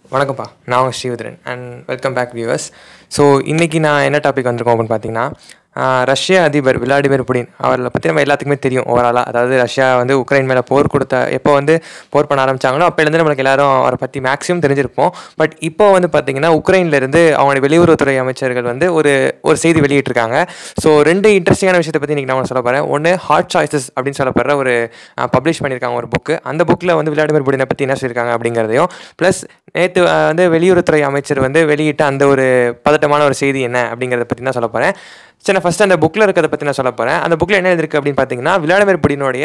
வணக்கம்ப்பா நான் உங்கள் Srivatharan and welcome back viewers so இன்றைக்கி நான் என்ன டாபிக் வந்திருக்கோம் அப்படின்னு பார்த்தீங்கன்னா ஆஹ், ரஷ்ய அதிபர் விளாடிமிர் புடின் அவரை பற்றி நம்ம எல்லாத்துக்குமே தெரியும் ஓவராலாக அதாவது ரஷ்யா வந்து உக்ரைன் மேலே போர் கொடுத்த எப்போ வந்து போர் பண்ண ஆரம்பிச்சாங்களோ அப்போலேருந்து நம்மளுக்கு எல்லாரும் அவரை பற்றி மேக்ஸிமம் தெரிஞ்சிருப்போம் பட் இப்போ வந்து பார்த்தீங்கன்னா உக்ரைன்லேருந்து அவங்களுடைய வெளியுறவுத்துறை அமைச்சர்கள் வந்து ஒரு ஒரு செய்தி வெளியிட்டிருக்காங்க ஸோ ரெண்டு இன்ட்ரெஸ்டிங்கான விஷயத்தை பற்றி இன்றைக்கி நான் சொல்ல போகிறேன் ஒன்று ஹார்ட் சாய்ஸஸ் அப்படின்னு சொல்லப்படுற ஒரு பப்ளிஷ் பண்ணியிருக்காங்க ஒரு புக்கு அந்த புக்கில் வந்து விளாடிமிர் புடினை பற்றி என்ன சொல்லியிருக்காங்க அப்படிங்கிறதையும் ப்ளஸ் நேற்று வந்து வெளியுறவுத்துறை அமைச்சர் வந்து வெளியிட்ட அந்த ஒரு பதட்டமான ஒரு செய்தி என்ன அப்படிங்கிறத பற்றி தான் சொல்ல போகிறேன் சரி நான் ஃபஸ்ட்டு அந்த புக்கில் இருக்கிறத பற்றி நான் சொல்ல போகிறேன் அந்த புக்கில் என்ன எழுதிருக்கு அப்படின்னு பார்த்தீங்கன்னா விளாடிமிர் புடினுடைய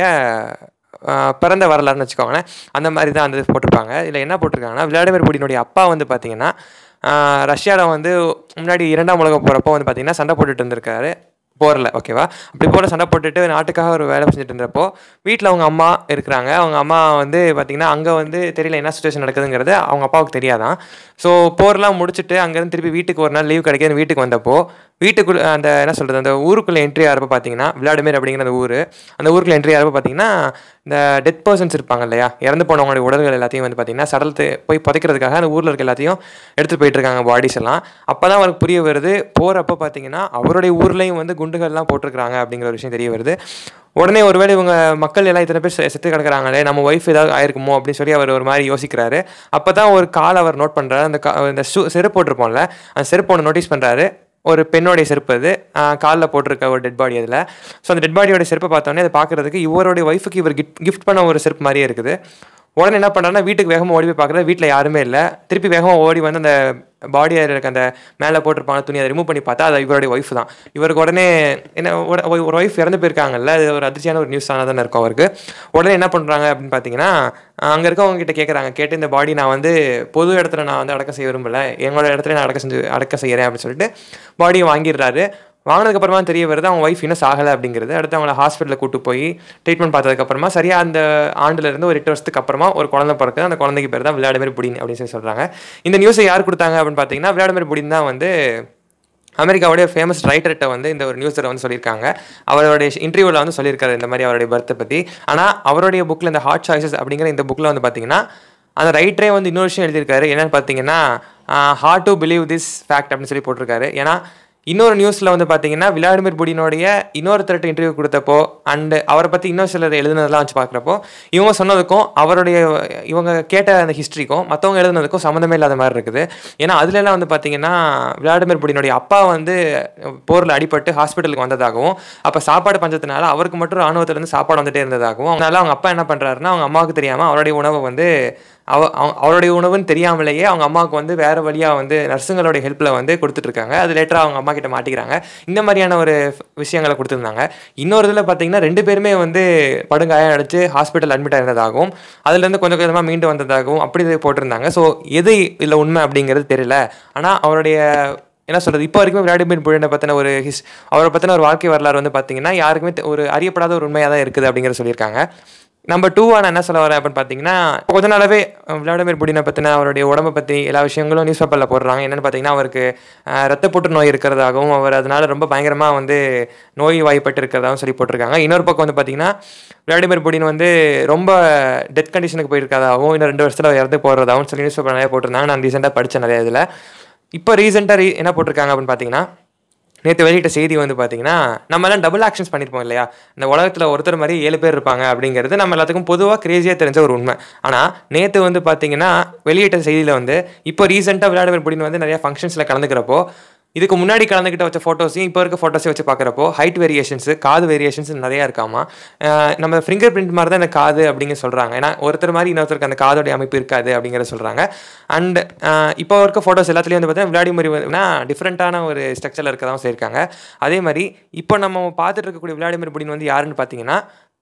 ஆஹ், பிறந்த வரலாறுன்னு வச்சுக்கோங்களேன் அந்த மாதிரி தான் அந்த இது போட்டிருப்பாங்க இதில் என்ன போட்டிருக்காங்கன்னா விளாடிமிர் புடினுடைய அப்பா வந்து பார்த்தீங்கன்னா ரஷ்யாவில் வந்து முன்னாடி இரண்டாம் உலகம் போகிறப்போ வந்து பார்த்தீங்கன்னா சண்டை போட்டுட்டு இருந்திருக்காரு போரில் ஓகேவா அப்படி போல சண்டை போட்டுட்டு நாட்டுக்காக ஒரு வேலை செஞ்சுட்டு இருந்தப்போ வீட்டில் அவங்க அம்மா இருக்கிறாங்க அவங்க அம்மா வந்து பார்த்திங்கன்னா அங்கே வந்து தெரியல என்ன சுச்சுவேஷன் நடக்குதுங்கிறது அவங்க அப்பாவுக்கு தெரியாதான் ஸோ போர்லாம் முடிச்சுட்டு அங்கேருந்து திருப்பி வீட்டுக்கு ஒரு நாள் லீவ் கிடைக்கிது வீட்டுக்கு வந்தப்போ வீட்டுக்குள்ள அந்த என்ன சொல்கிறது அந்த ஊருக்குள்ளே என்ட்ரி ஆகிறப்ப பார்த்தீங்கன்னா விளாடிமிர் அப்படிங்கிற அந்த ஊர் அந்த ஊருக்குள்ள என்ட்ரி ஆகிறப்ப பார்த்தீங்கன்னா இந்த டெத் பர்சன்ஸ் இருப்பாங்க இல்லையா இறந்து போனவங்களுடைய உடல்கள் எல்லாத்தையும் வந்து பார்த்தீங்கன்னா சடலத்தை போய் புதைக்கிறதுக்காக அந்த ஊரில் இருக்க எல்லாத்தையும் எடுத்துகிட்டு போயிட்டு இருக்காங்க பாடிஸ் எல்லாம் அப்போ தான் அவருக்கு புரிய வருது போகிறப்ப பார்த்தீங்கன்னா அவருடைய ஊர்லேயும் வந்து குண்டுகள்லாம் போட்டிருக்காங்க அப்படிங்கிற ஒரு விஷயம் தெரிய வருது உடனே ஒருவேளை இவங்க மக்கள் எல்லாம் இத்தனை பேர் செ- செத்து கிடக்குறாங்களே நம்ம ஒய்ஃப் ஏதாவது ஆயிருக்குமோ அப்படின்னு சொல்லி அவர் ஒரு மாதிரி யோசிக்கிறாரு அப்போ தான் ஒரு கால் அவர் நோட் பண்ணுறாரு அந்த கா இந்த ஷூ செருப்பு போட்டிருப்போம்ல அந்த செருப்பு ஒன்று நோட்டீஸ் பண்ணுறாரு ஒரு பெண்ணோடைய செருப்பு அது காலில் போட்டிருக்க ஒரு டெட் பாடி அதில் ஸோ அந்த டெட் பாடியோட செருப்பை பார்த்தோன்னே அதை பார்க்குறதுக்கு இவருடைய ஒய்ஃபுக்கு இவர் கிஃப்ட் கிஃப்ட் பண்ண ஒரு செருப்பு மாதிரியே இருக்குது உடனே என்ன பண்ணுறாருன்னா வீட்டுக்கு வேகமாக ஓடி போய் பார்க்குறது வீட்டில் யாருமே இல்லை திருப்பி வேகமாக ஓடி வந்து அந்த பாடியாக இருக்க அந்த மேலே போட்டிருப்பாங்க துணி அதை ரிமூவ் பண்ணி பார்த்தா அது இவருடைய ஒய்ஃப் தான் இவருக்கு உடனே என்ன ஒரு- ஒரு- ஒரு ஒய்ஃப் இறந்து போயிருக்காங்கல்ல அது ஒரு அதிர்ச்சியான ஒரு நியூஸ் தானே தானே இருக்கும் அவருக்கு உடனே என்ன பண்ணுறாங்க அப்படின்னு பார்த்தீங்கன்னா அங்கே இருக்கவங்க கிட்ட கேட்குறாங்க கேட்டு இந்த பாடி நான் வந்து பொது இடத்துல நான் வந்து அடக்கம் செய்ய விரும்பல எங்களோட இடத்துல நான் அடக்கம் செஞ்சு அடக்கம் செய்கிறேன் அப்படின்னு சொல்லிட்டு பாடியை வாங்கிடுறாரு வாங்கினதுக்கப்புறமா தெரிய வருது அவங்க ஒய்ஃப் இன்னும் சாகலை அப்படிங்கிறது அடுத்து அவங்கள ஹாஸ்பிட்டலில் கூட்டு போய் ட்ரீட்மெண்ட் பார்த்ததுக்கப்புறமா சரியாக அந்த ஆண்டுல இருந்து ஒரு எட்டு வருஷத்துக்கு அப்புறமா ஒரு குழந்தை பிறக்குது அந்த குழந்தைக்கு பேர் தான் விளாடிமிர் புடின் அப்படின்னு சொல்லி சொல்கிறாங்க இந்த நியூஸை யார் கொடுத்தாங்க அப்படின்னு பார்த்தீங்கன்னா விளாடிமிர் புடின் தான் வந்து அமெரிக்காவுடைய ஃபேமஸ் ரைட்டர்கிட்ட வந்து இந்த ஒரு நியூஸரை வந்து சொல்லியிருக்காங்க அவருடைய இன்டர்வியூவில் வந்து சொல்லியிருக்காரு இந்த மாதிரி அவருடைய பர்த்தை பற்றி ஆனால் அவருடைய புக்கில் இந்த ஹார்ட் சாய்ஸஸ் அப்படிங்கிற இந்த புக்கில் வந்து பார்த்தீங்கன்னா அந்த ரைட்டரே வந்து இன்னொரு விஷயம் எழுதியிருக்காரு என்னன்னு பார்த்தீங்கன்னா hard to believe this fact அப்படின்னு சொல்லி போட்டிருக்காரு ஏன்னா இன்னொரு நியூஸில் வந்து பார்த்தீங்கன்னா விளாடிமிர் புடினுடைய இன்னொருத்தர்கிட்ட இன்டர்வியூ கொடுத்தப்போ அண்டு அவரை பற்றி இன்னொரு சிலர் எழுதுனதெல்லாம் வச்சு பார்க்குறப்போ இவங்க சொன்னதுக்கும் அவருடைய இவங்க கேட்ட அந்த ஹிஸ்ட்ரிக்கும் மற்றவங்க எழுதுனதுக்கும் சம்மந்தமே இல்லாத மாதிரி இருக்குது ஏன்னா அதுலலாம் வந்து பார்த்தீங்கன்னா விளாடிமிர் புடினுடைய அப்பா வந்து போரில் அடிபட்டு ஹாஸ்பிட்டலுக்கு வந்ததாகவும் அப்போ சாப்பாடு பஞ்சத்தினால அவருக்கு மட்டும் ராணுவத்திலேருந்து சாப்பாடு வந்துட்டே இருந்ததாகவும் அதனால அவங்க அப்பா என்ன பண்ணுறாருன்னா அவங்க அம்மாவுக்கு தெரியாமல் அவருடைய உணவை வந்து அவ அவ- அவருடைய உணவுன்னு தெரியாமலேயே அவங்க அம்மாவுக்கு வந்து வேறு வழியாக வந்து நர்ஸுங்களுடைய ஹெல்ப்பில் வந்து கொடுத்துட்ருக்காங்க அது லேட்டராக அவங்க அம்மா கிட்ட மாட்டிக்கிறாங்க இந்த மாதிரியான ஒரு ஃப- விஷயங்களை கொடுத்துருந்தாங்க இன்னொரு இதில் பார்த்தீங்கன்னா ரெண்டு பேருமே வந்து படுகாயம் அடிச்சு ஹாஸ்பிட்டல் அட்மிட் ஆயிருந்ததாகவும் அதுலேருந்து கொஞ்சம் கொஞ்சமாக மீண்டு வந்ததாகவும் அப்படி இது போட்டிருந்தாங்க ஸோ எது இல்லை உண்மை அப்படிங்கிறது தெரியல ஆனால் அவருடைய என்ன சொல்கிறது இப்போ வரைக்கும் விளாடிமிர் புடினை பற்றின ஒரு ஹிஸ் அவரை பற்றின ஒரு வாழ்க்கை வரலாறு வந்து பார்த்தீங்கன்னா யாருக்குமே தெ- ஒரு அறியப்படாத ஒரு உண்மையாக தான் இருக்குது அப்படிங்கிற சொல்லியிருக்காங்க நம்பர் டூ நான் என்ன சொல்ல வரேன் அப்படின்னு பார்த்தீங்கன்னா கொஞ்ச நாளாவே அஹ், விளாடிமிர் புடினை பற்றின அவருடைய உடம்பை பற்றி எல்லா விஷயங்களும் நியூஸ் பேப்பரில் போடுறாங்க என்னென்னு பார்த்தீங்கன்னா அவருக்கு அஹ், ரத்த புற்றுநோய் இருக்கிறதாகவும் அவர் அதனால ரொம்ப பயங்கரமாக வந்து நோய் வாய்ப்பட்டு இருக்கிறதாகவும் சொல்லி போட்டிருக்காங்க இன்னொரு பக்கம் வந்து பார்த்தீங்கன்னா விளாடிமிர் புடின் வந்து ரொம்ப டெத் கண்டிஷனுக்கு போயிருக்கிறதாகவும் இன்னும் ரெண்டு வருஷத்தில் இறந்து போகிறதாகவும் சொல்லி நியூஸ் பேப்பர் நிறைய போட்டிருந்தாங்க நான் ரீசெண்டாக படித்தேன் நிறைய இதில் இப்போ ரீசெண்டாக ரீ என்ன போட்டிருக்காங்க அப்படின்னு பார்த்தீங்கன்னா நேற்று வெளியிட்ட செய்தி வந்து பார்த்தீங்கன்னா நம்ம எல்லாம் டபுள் ஆக்ஷன்ஸ் பண்ணியிருப்போம் இல்லையா இந்த உலகத்தில் ஒருத்தர் மாதிரி ஏழு பேர் இருப்பாங்க அப்படிங்கிறது நம்ம எல்லாத்துக்கும் பொதுவாக கிரேசியாக தெரிஞ்ச ஒரு உண்மை ஆனால் நேற்று வந்து பார்த்தீங்கன்னா வெளியிட்ட செய்தியில் வந்து இப்போ ரீசெண்டாக விளையாடுவர் புடின் வந்து நிறைய ஃபங்க்ஷன்ஸில் கலந்துக்கிறப்போ இதுக்கு முன்னாடி கலந்துக்கிட்ட வச்ச ஃபோட்டோஸையும் இப்போ இருக்க ஃபோட்டோஸையும் வச்சு பார்க்குறப்போ ஹைட் வேரியேஷன்ஸு காது வேரியேஷன்ஸ் நிறையா இருக்காமா அஹ் நம்ம ஃபிங்கர் பிரிண்ட் மாதிரி தான் இந்த காது அப்படிங்க சொல்கிறாங்க ஏன்னா ஒருத்தர் மாதிரி இன்னொருத்தருக்கு அந்த காதோடைய அமைப்பு இருக்காது அப்படிங்கிற சொல்கிறாங்க அண்ட் இப்போ இருக்க ஃபோட்டோஸ் எல்லாத்துலேயும் வந்து பார்த்தீங்கன்னா விளையாடி வந்து டிஃப்ரெண்ட்டான ஒரு ஸ்ட்ரக்சரில் இருக்கதான் சொல்லியிருக்காங்க அதே மாதிரி இப்போ நம்ம பார்த்துட்டு இருக்கக்கூடிய விளாடிமிர் புடின் வந்து யாருன்னு பார்த்தீங்கன்னா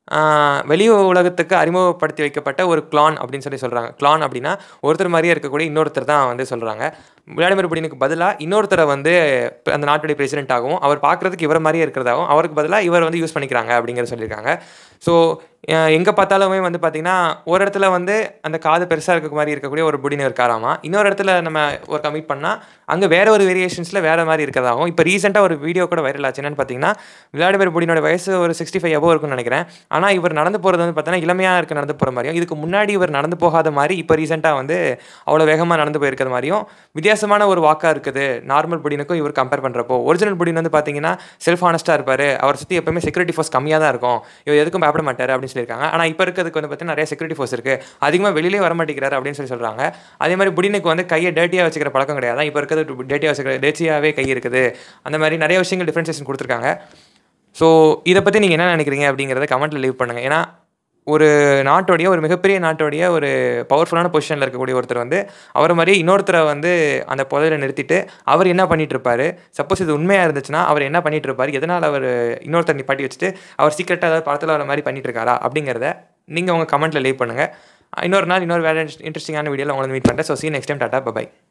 ஆஹ் வெளி உலகத்துக்கு அறிமுகப்படுத்தி வைக்கப்பட்ட ஒரு கிளான் அப்படின்னு சொல்லி சொல்கிறாங்க கிளான் அப்படின்னா ஒருத்தர் மாதிரியே இருக்கக்கூடிய இன்னொருத்தர் தான் வந்து சொல்கிறாங்க விளாடிமிர் புடினுக்கு பதிலாக இன்னொருத்தரை வந்து அந்த நாட்டுடைய பிரசிடென்ட் ஆகவும் அவர் பார்க்குறதுக்கு இவர் மாதிரியே இருக்கிறதாகவும் அவருக்கு பதிலாக இவர் வந்து யூஸ் பண்ணிக்கிறாங்க அப்படிங்கிற சொல்லியிருக்காங்க ஸோ எங்கே பார்த்தாலுமே வந்து பார்த்திங்கன்னா ஒரு இடத்துல வந்து அந்த காது பெருசாக இருக்க மாதிரி இருக்கக்கூடிய ஒரு புடின் இருக்காராமா இன்னொரு இடத்துல நம்ம ஒரு கமிட் பண்ணால் அங்கே வேற ஒரு வேரியேஷன்ஸில் வேறு மாதிரி இருக்கிறதாகும் இப்போ ரீசெண்டாக ஒரு வீடியோ கூட வைரல் ஆச்சு என்னன்னு பார்த்தீங்கன்னா விளாடிமிர் புடினோட வயசு ஒரு சிக்ஸ்டி ஃபைவ் அபோவ் இருக்கும்னு நினைக்கிறேன் ஆனால் இவர் நடந்து போகிறது வந்து பார்த்தீங்கன்னா இளமையாக இருக்க நடந்து போகிற மாதிரியும் இதுக்கு முன்னாடி இவர் நடந்து போகாத மாதிரி இப்போ ரீசெண்டாக வந்து அவ்வளோ வேகமாக நடந்து போயிருக்கிற மாதிரியும் வித்தியாசமான ஒரு வாக்காக இருக்குது நார்மல் புடினுக்கும் இவர் கம்பேர் பண்ணுறப்போ ஒரிஜினல் புடின் வந்து பார்த்தீங்கன்னா செல்ஃப் ஆனஸ்ட்டாக இருப்பார் அவர் சுற்றி எப்பவுமே செக்யூரிட்டி ஃபோர்ஸ் கம்மியாக தான் இருக்கும் இவர் எதுக்கும் பயப்பட மாட்டார் அப்படின்னு சொல்லியிருக்காங்க ஆனால் இப்போ இருக்கிறதுக்கு வந்து பார்த்தீங்கன்னா நிறைய செக்யூரிட்டி ஃபோர்ஸ் இருக்குது அதிகமாக வெளியிலே வர மாட்டேங்கிறாரு அப்படின்னு சொல்லி சொல்கிறாங்க அதே மாதிரி புடினுக்கு வந்து கையை டேட்டியாக வச்சுக்கிற பழக்கம் கிடையாது இப்போ இருக்கிறது டேட்டியாக வச்சுக்கிற டேச்சியாகவே கை இருக்குது அந்த மாதிரி நிறைய விஷயங்கள் டிஃப்ரென்சேஷன் கொடுத்துருக்காங்க ஸோ இதை பற்றி நீங்கள் என்ன நினைக்கிறீங்க அப்படிங்கிறத கமெண்ட்டில் லீவ் பண்ணுங்கள் ஏன்னா ஒரு நாட்டோடைய ஒரு மிகப்பெரிய நாட்டோடைய ஒரு பவர்ஃபுல்லான பொசிஷனில் இருக்கக்கூடிய ஒருத்தர் வந்து அவர் மாதிரியே இன்னொருத்தரை வந்து அந்த புதையில நிறுத்திட்டு அவர் என்ன பண்ணிட்டு இருப்பாரு சப்போஸ் இது உண்மையாக இருந்துச்சுன்னா அவர் என்ன பண்ணிட்டு இருப்பாரு எதனால் அவர் இன்னொருத்தர் நிப்பாட்டி வச்சுட்டு அவர் சீக்கிரட்டாக ஏதாவது படத்தில் வர மாதிரி பண்ணிட்டு இருக்காரா அப்படிங்கிறத நீங்கள் உங்கள் கமெண்ட்டில் லீவ் பண்ணுங்கள் இன்னொரு நாள் இன்னொரு வேறு இன்ட்ரெஸ்டிங்கான வீடியோவில் உங்களை மீட் பண்ணுறேன் so see next time tata by